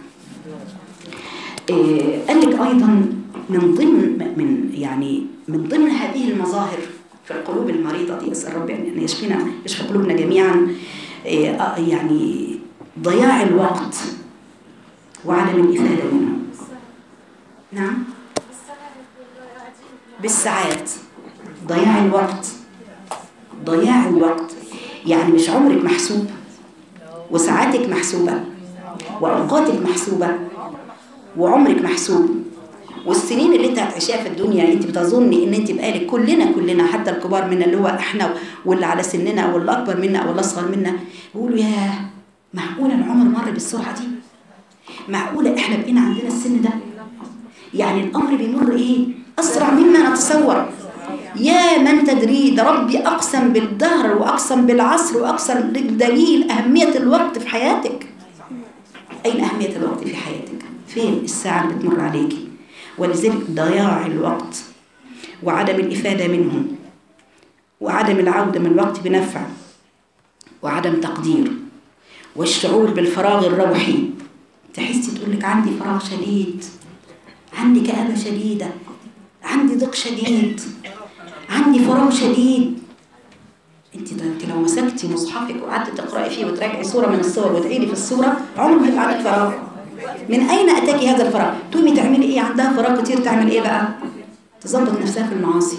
إيه، قال لك ايضا من ضمن من يعني من ضمن هذه المظاهر في القلوب المريضه دي اسال ربي ان يشفينا يشفي قلوبنا جميعا إيه، آه، يعني ضياع الوقت وعدم الافاده منه نعم بالساعات ضياع الوقت ضياع الوقت يعني مش عمرك محسوب وساعاتك محسوبه واوقاتك محسوبه وعمرك محسوب والسنين اللي انت هتعيشها في الدنيا انت بتظني ان انت بقالك كلنا كلنا حتى الكبار منا اللي هو احنا واللي على سننا واللي اكبر منا واللي اصغر منا يقولوا يا معقوله العمر مر بالسرعه دي معقوله احنا بقينا عندنا السن ده يعني الامر بيمر ايه اسرع مما نتصور يا من تدري ده ربي اقسم بالدهر واقسم بالعصر واقسم بالدليل اهميه الوقت في حياتك أين أهمية الوقت في حياتك؟ فين الساعة اللي بتمر عليكي؟ ولذلك ضياع الوقت وعدم الإفادة منه وعدم العودة من الوقت بنفع وعدم تقدير والشعور بالفراغ الروحي تحسي تقول لك عندي فراغ شديد عندي كآبة شديدة عندي ضيق شديد عندي فراغ شديد انت ده انت لو مسكتي مصحفك وقعدت تقراي فيه وتراجعي صوره من الصور وتعيدي في الصوره عمر ما هيبقى عندك فراغ من اين اتاكي هذا الفراغ تقومي تعملي ايه عندها فراغ كتير تعمل ايه بقى تظبط نفسها في المعاصي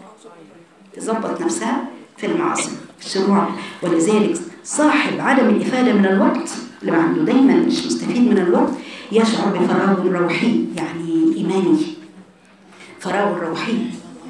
تظبط نفسها في المعاصي في الشروع ولذلك صاحب عدم الافاده من الوقت اللي عنده دايما مش مستفيد من الوقت يشعر بفراغ روحي يعني ايماني فراغ روحي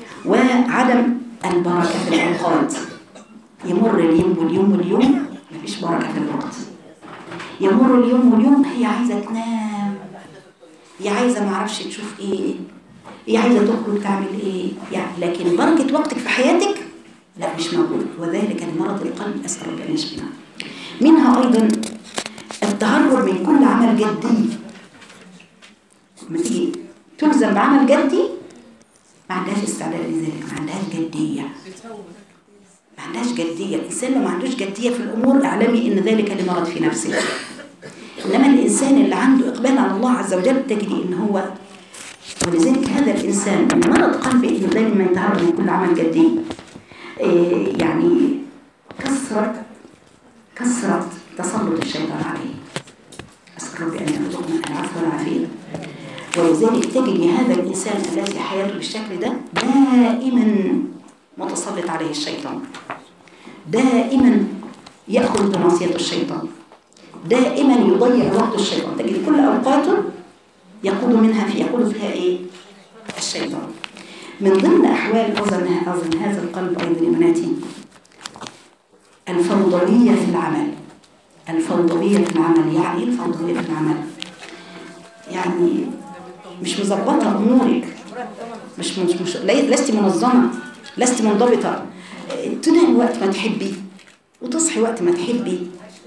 وعدم البركه في الاوقات يمر اليوم واليوم واليوم مفيش بركة في الوقت يمر اليوم واليوم هي عايزة تنام هي عايزة معرفش تشوف ايه هي عايزة تخرج تعمل ايه يعني لكن بركة وقتك في حياتك لا مش موجود وذلك المرض القلب أسأل ربي أن يشفينا منها أيضا التهرب من كل عمل جدي لما تيجي تلزم بعمل جدي ما عندهاش استعداد لذلك ما عندهاش جدية ما عندهاش جدية الإنسان لو ما عندوش جدية في الأمور اعلمي إن ذلك لمرض في نفسه إنما الإنسان اللي عنده إقبال على الله عز وجل تجدي إن هو ولذلك هذا الإنسان من مرض قلبه إنه دايما ما يتعرض من كل عمل جدي إيه يعني كثرة كثرة تسلط الشيطان عليه أسأل ربي أن يرزقنا العفو والعافية ولذلك تجد هذا الإنسان الذي حياته بالشكل ده دائما متسلط عليه الشيطان دائما يأخذ بمعصية الشيطان دائما يضيع وقت الشيطان تجد كل أوقاته يقود منها في يقود فيها إيه؟ الشيطان من ضمن أحوال أظن أظن هذا القلب أيضا يا بناتي الفوضوية في العمل الفوضوية في العمل يعني ايه الفوضوية في العمل يعني مش مظبطة أمورك مش مش, مش لست منظمة لست منضبطة تنامي وقت ما تحبي وتصحي وقت ما تحبي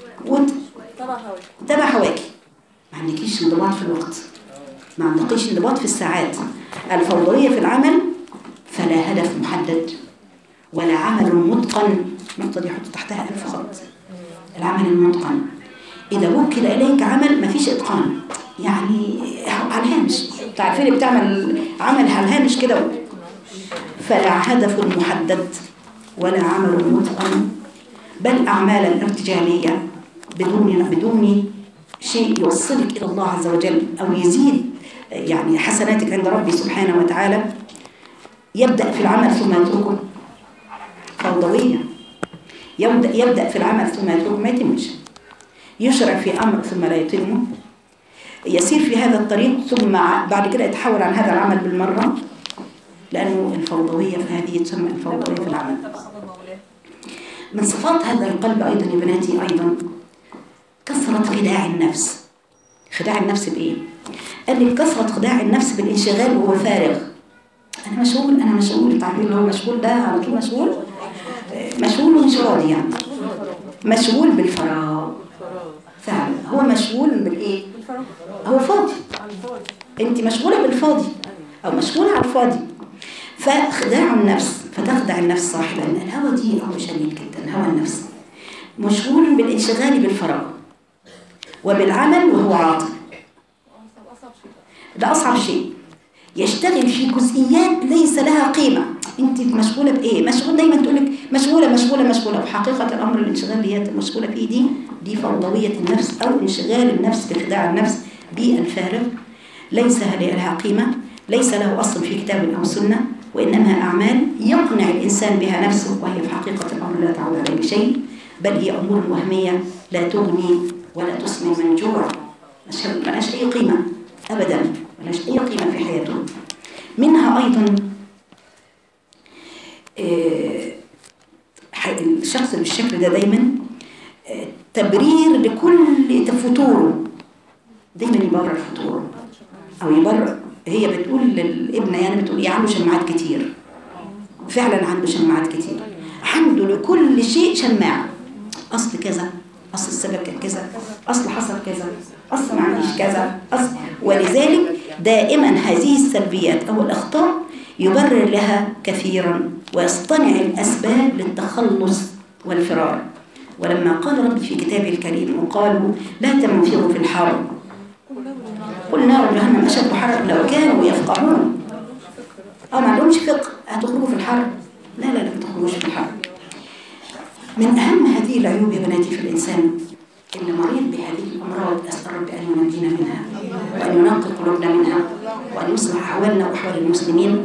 وتتابع هواكي ما عندكيش انضباط في الوقت ما عندكيش انضباط في الساعات الفوضوية في العمل فلا هدف محدد ولا عمل متقن النقطة دي حط تحتها ألف خط العمل المتقن إذا وكل إليك عمل ما فيش إتقان يعني على الهامش تعرفين بتعمل عمل على الهامش كده فلا هدف محدد ولا عمل متقن بل أعمالا ارتجالية بدون بدون شيء يوصلك إلى الله عز وجل أو يزيد يعني حسناتك عند ربي سبحانه وتعالى يبدأ في العمل ثم يتركه فوضوية يبدأ, يبدأ في العمل ثم يتركه ما يتمش يشرع في أمر ثم لا يتمه يسير في هذا الطريق ثم بعد كده يتحول عن هذا العمل بالمرة لأنه الفوضوية في هذه تسمى الفوضوية في العمل من صفات هذا القلب أيضا يا بناتي أيضا كثرة خداع النفس خداع النفس بإيه؟ قال لي كثرة خداع النفس بالانشغال وهو فارغ أنا مشغول أنا مشغول التعبير اللي هو مشغول ده على طول مشغول مشغول ومش راضي يعني مشغول بالفراغ فعلا هو مشغول بالايه هو فاضي انت مشغوله بالفاضي او مشغوله على الفاضي فخداع النفس فتخدع النفس صاحبا الهوى دي امر شديد جدا هوى النفس مشغول بالانشغال بالفراغ وبالعمل وهو عاطل ده اصعب شيء يشتغل في جزئيات ليس لها قيمه انت مشغوله بايه مشغول دايما تقول لك مشغوله مشغوله مشغوله وحقيقه الامر الانشغال اللي هي مشغوله فيه دي دي فوضويه النفس او انشغال النفس بخداع النفس بالفارغ ليس لها قيمه ليس له اصل في كتاب او سنه وانما اعمال يقنع الانسان بها نفسه وهي في حقيقه الامر لا تعود عليه بشيء بل هي امور وهميه لا تغني ولا تسمن من جوع ملهاش اي قيمه ابدا ملهاش اي قيمه في حياته منها ايضا الشخص بالشكل ده دايما تبرير لكل فتوره دايما يبرر فتوره او يبرر هي بتقول للابنه يعني بتقول عنده شماعات كتير فعلا عنده شماعات كتير عنده لكل شيء شماعه اصل كذا اصل السبب كان كذا اصل حصل كذا اصل ما عنديش كذا اصل ولذلك دائما هذه السلبيات او الاخطاء يبرر لها كثيرا ويصطنع الأسباب للتخلص والفرار ولما قال ربي في كتابه الكريم وقالوا لا تنفروا في الحرب قل نار جهنم أشد حرب لو كانوا يفقهون أو ما عندهمش فقه هتخرجوا في الحرب لا لا لا ما تخرجوش في الحرب من أهم هذه العيوب يا بناتي في الإنسان اللي مريض بهذه الأمراض أسأل ربي أن ينجينا منها وأن ينقي قلوبنا منها وأن يصلح أحوالنا وأحوال المسلمين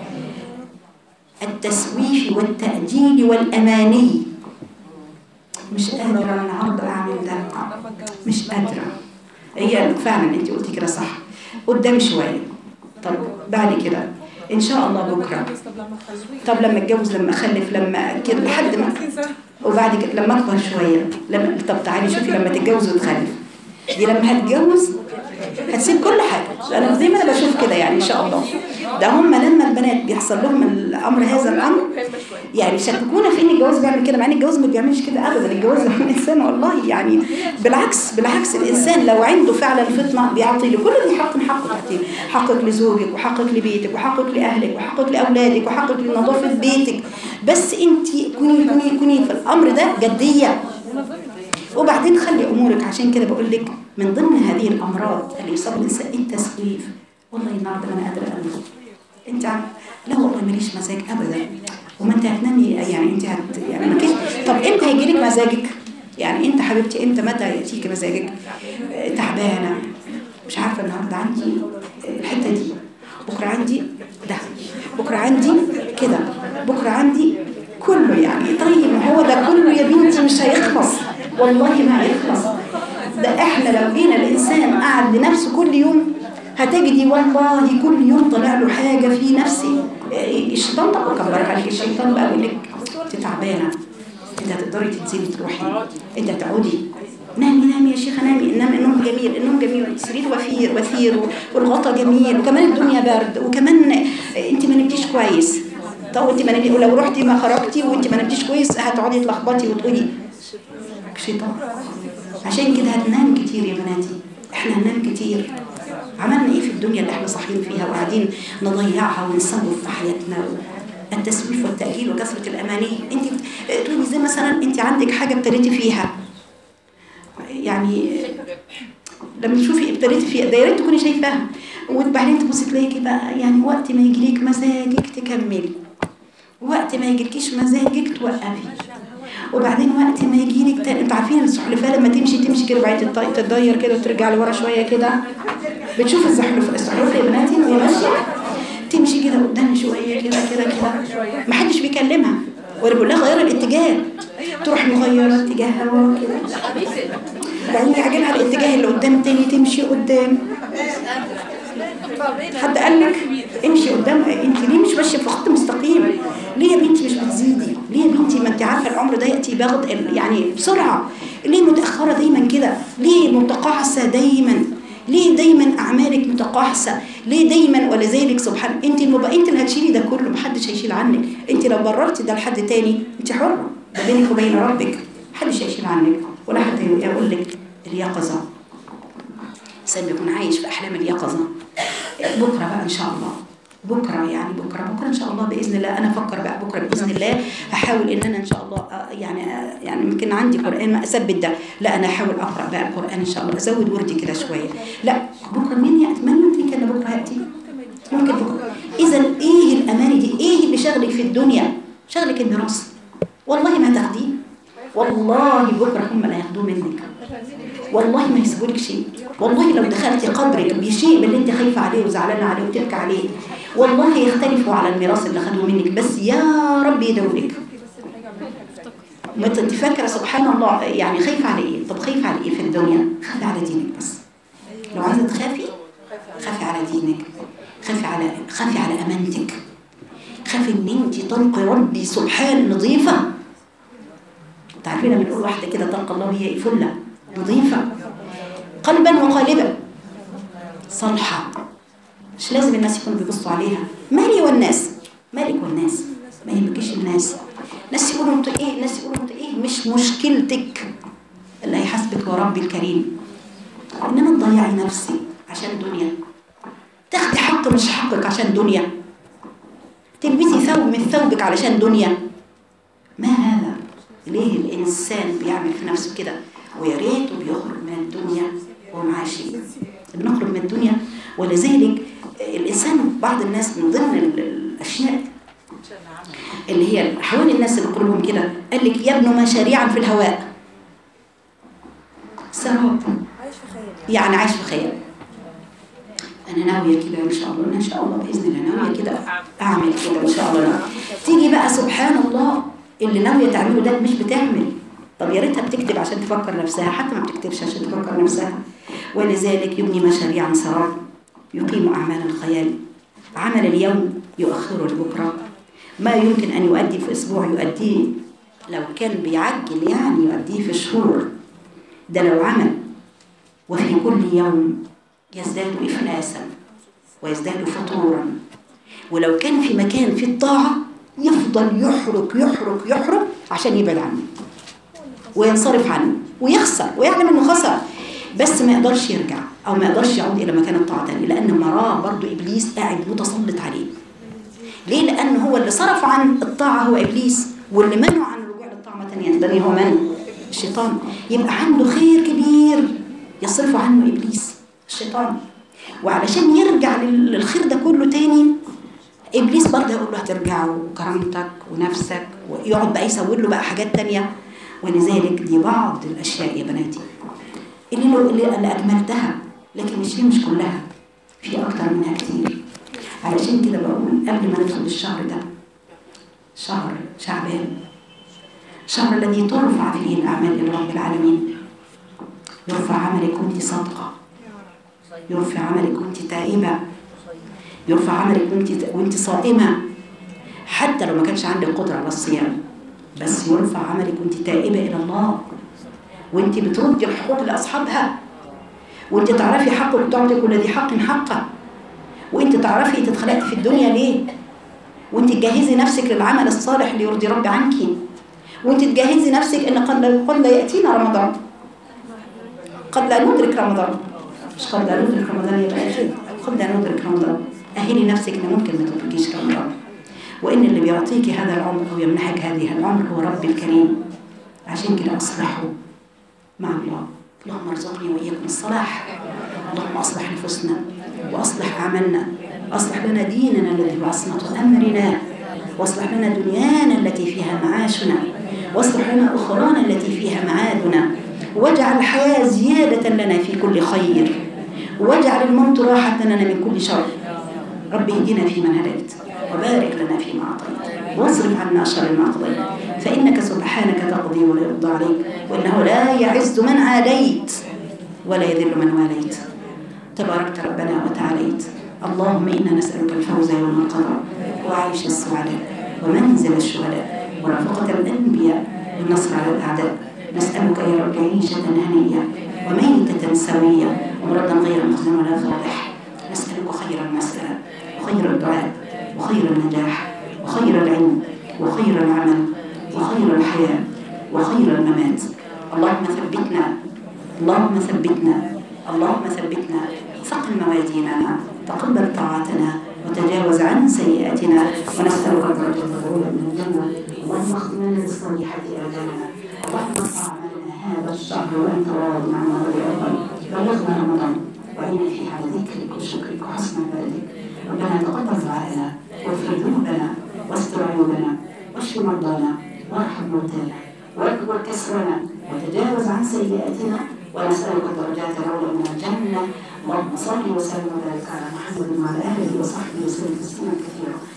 التسويف والتأجيل والأماني مش قادرة النهاردة أعمل ده مش قادرة هي فعلا أنت قلتي كده صح قدام شوية طب بعد كده إن شاء الله بكرة طب لما اتجوز لما أخلف لما كده لحد ما وبعد كده لما أكبر شوية لما طب تعالي شوفي لما تتجوز وتخلف دي لما هتجوز هتسيب كل حاجة أنا زي ما أنا بشوف كده يعني إن شاء الله ده هم لما البنات بيحصل لهم الأمر هذا الأمر يعني يشككونا في إن الجواز بيعمل كده مع إن الجواز ما بيعملش كده أبدا الجواز بيعمل الإنسان والله يعني بالعكس بالعكس الإنسان لو عنده فعلا فطنة بيعطي لكل ذي حق حقه تعطيه حقك لزوجك وحقك لبيتك وحقك لأهلك وحقك لأولادك وحقك لنظافة بيتك بس أنت كوني كوني كوني في الأمر ده جدية وبعدين خلي امورك عشان كده بقول لك من ضمن هذه الامراض اللي يصاب الانسان التسويف والله النهارده انا قادره انام انت عم لا والله ماليش مزاج ابدا وما انت هتنامي يعني انت هت يعني ما طب امتى هيجي لك مزاجك يعني انت حبيبتي امتى متى ياتيك مزاجك تعبانه مش عارفه النهارده عندي الحته دي بكره عندي ده بكره عندي كده بكره عندي كله يعني طيب ما هو ده كله يا بنتي مش هيخلص والله ما هيخلص ده احنا لو جينا الانسان قعد لنفسه كل يوم هتجدي والله كل يوم طلع له حاجه في نفسي الشيطان طب كبرك عليك الشيطان بقى بيقول لك انت تعبانه انت هتقدري تنزلي تروحي انت هتقعدي نامي نامي يا شيخه نامي نام النوم جميل النوم جميل السرير وفير وثير والغطا جميل وكمان الدنيا برد وكمان انت ما نمتيش كويس طب انت ما نمتي ولو رحتي ما خرجتي وانت ما نمتيش كويس هتقعدي تلخبطي وتقولي شيطان عشان كده هننام كتير يا بناتي احنا هننام كتير عملنا ايه في الدنيا اللي احنا صاحيين فيها وقاعدين نضيعها ونسوف في حياتنا التسويف والتأجيل وكثرة الأماني انت تقولي زي مثلا انت عندك حاجة ابتديتي فيها يعني لما تشوفي ابتديتي فيها ده يا ريت تكوني شايفاها وبعدين تبصي تلاقي بقى يعني وقت ما يجيلك مزاجك تكملي وقت ما يجيلكيش مزاجك توقفي وبعدين وقت ما يجيلك تاني انتوا عارفين السحلفاه لما تمشي تمشي كده وبعدين تت- تتضير كده وترجع لورا شويه كده بتشوف الزحلفه السحلفه يا بناتي وهي ماشيه تمشي كده قدام شويه كده كده كده محدش بيكلمها ولا بيقول لها غير الاتجاه تروح مغيره اتجاهها ورا كده بعدين يعجبها الاتجاه اللي قدام تاني تمشي قدام حد قال لك امشي قدام انت ليه مش ماشيه في خط مستقيم ليه يا بنتي مش بتزيدي ليه يا بنتي ما انت عارفه العمر ده ياتي بغض يعني بسرعه ليه متاخره دايما كده ليه متقاعسه دايما ليه دايما اعمالك متقاعسه ليه دايما ولذلك سبحان انت المب... انت اللي هتشيلي ده كله محدش هيشيل عنك انت لو بررتي ده لحد تاني انت حره ده بينك وبين ربك محدش هيشيل عنك ولا حد يقول لك اليقظه الانسان بيكون عايش في احلام اليقظه بكره بقى ان شاء الله بكره يعني بكره بكره ان شاء الله باذن الله انا افكر بقى بكره باذن الله هحاول ان انا ان شاء الله آه، يعني آه، يعني يمكن عندي قران ما اثبت ده لا انا هحاول اقرا بقى القران ان شاء الله ازود وردي كده شويه لا بكره مين ياتي من يدري ان بكره ياتي ممكن بكره اذا ايه الاماني دي ايه اللي شغلك في الدنيا شغلك الدراسه والله ما تاخديه والله بكره هم اللي هياخدوه منك والله ما يسيبولك شيء والله لو دخلتي قبرك بشيء من اللي انت خايفه عليه وزعلانه عليه وتبكي عليه والله يختلفوا على الميراث اللي خدوه منك بس يا رب يدولك ما انت انت فاكره سبحان الله يعني خايفه على ايه طب خايفه على ايه في الدنيا خافي على دينك بس لو عايزه تخافي خافي على دينك خافي على خافي على امانتك خافي ان انت تلقي ربي سبحان نظيفه تعرفين لما نقول واحده كده تلقى الله هي فله نظيفه قلبا وقالبا صالحه مش لازم الناس يكونوا بيبصوا عليها مالي والناس مالك والناس ما يهمكيش الناس ناس يقولوا انت ايه ناس يقولوا انت ايه مش مشكلتك اللي هيحاسبك هو ربي الكريم انما تضيعي نفسك عشان دنيا تاخدي حق مش حقك عشان دنيا تلبسي ثوب من ثوبك علشان دنيا ما هذا ليه الانسان بيعمل في نفسه كده ويا ريته بيخرج من الدنيا ومعاه شيء بنخرج من الدنيا ولذلك الانسان بعض الناس من ضمن ال- الاشياء اللي هي حوالي الناس اللي قلوبهم كده قال لك يبنوا مشاريعا في الهواء سراب يعني عايش في خيال انا ناويه كده ان شاء الله ان شاء الله باذن الله ناويه كده اعمل كده ان شاء الله تيجي بقى سبحان الله اللي ناويه تعمله ده مش بتعمل طب يا ريتها بتكتب عشان تفكر نفسها حتى ما بتكتبش عشان تفكر نفسها ولذلك يبني مشاريعا سراب يقيم اعمال الخيال عمل اليوم يؤخره لبكره ما يمكن ان يؤدي في اسبوع يؤديه لو كان بيعجل يعني يؤديه في شهور ده لو عمل وفي كل يوم يزداد إفلاسا ويزداد فطورا ولو كان في مكان في الطاعة يفضل يحرك يحرك يحرك عشان يبعد عنه وينصرف عنه ويخسر ويعلم انه خسر بس ما يقدرش يرجع او ما يقدرش يعود الى مكان الطاعه تاني لان مراه برضو ابليس قاعد متسلط عليه ليه لان هو اللي صرف عن الطاعه هو ابليس واللي منعه عن الرجوع للطاعه تانية ده هو من الشيطان يبقى عنده خير كبير يصرف عنه ابليس الشيطان وعلشان يرجع لل- للخير ده كله تاني ابليس برضه يقول له هترجع وكرامتك ونفسك ويقعد بقى يسوي له بقى حاجات تانية ولذلك دي بعض الاشياء يا بناتي اللي لو اللي انا اجملتها لكن مش هي مش كلها في اكتر منها كتير علشان كده بقول قبل ما ندخل الشهر ده شهر شعبان شهر الذي ترفع فيه الاعمال الى رب العالمين يرفع عملك وانت صادقه يرفع عملك وانت تائبه يرفع عملك وانت وانت صائمه حتى لو ما كانش عندك قدره على الصيام بس يرفع عملك وانت تائبه الى الله وانت بتردي الحقوق لاصحابها وانت تعرفي حقك تعطي كل ذي حق حقه وانت تعرفي انت اتخلقتي في الدنيا ليه وانت تجهزي نفسك للعمل الصالح اللي يرضي رب عنك وانت تجهزي نفسك ان قد قد لا ياتينا رمضان قد لا ندرك رمضان مش قد لا ندرك رمضان يبقى اكيد قد لا ندرك رمضان اهلي نفسك ان ممكن ما تدركيش رمضان وان اللي بيعطيك هذا العمر او يمنحك هذه العمر هو رب الكريم عشان كده اصلحوا مع الله اللهم ارزقني واياكم الصلاح اللهم اصلح نفوسنا واصلح عملنا اصلح لنا ديننا الذي هو عصمه امرنا واصلح لنا دنيانا التي فيها معاشنا واصلح لنا اخرانا التي فيها معادنا واجعل الحياه زياده لنا في كل خير واجعل الموت راحه لنا من كل شر رب اهدنا فيمن هديت وبارك لنا فيما اعطيت واصرف عنا شر ما قضيت فانك سبحانك تقضي ولا يرضى عليك وانه لا يعز من عاديت ولا يذل من واليت تباركت ربنا وتعاليت اللهم انا نسالك الفوز يوم القضاء وعيش السعداء ومنزل الشهداء ورفقه الانبياء والنصر على الاعداء نسالك يا رب عيشه هنيه وميته سويه ومرضا غير مخزن ولا فاضح نسالك خير المساله وخير الدعاء وخير النجاح وخير العلم وخير العمل وخير الحياة وخير الممات اللهم ثبتنا اللهم ثبتنا اللهم ثبتنا ثقل موازيننا تقبل طاعتنا وتجاوز عن سيئاتنا ونسألك درجة الأولى من الجنة اللهم اختم لنا بالصالحات آجالنا اللهم ارفع عملنا هذا الشهر وأنت راض عنا ورضا بلغنا رمضان وعينا فيه على ذكرك وشكرك وحسن عبادتك ربنا تقبل دعاءنا واغفر ذنوبنا واستر عيوبنا واشف مرضانا وارحم موتانا واكبر كسرنا وتجاوز عن سيئاتنا ونسألك درجات الأولى من الجنة اللهم صل وسلم وبارك على محمد وعلى آله وصحبه وسلم تسليما كثيرا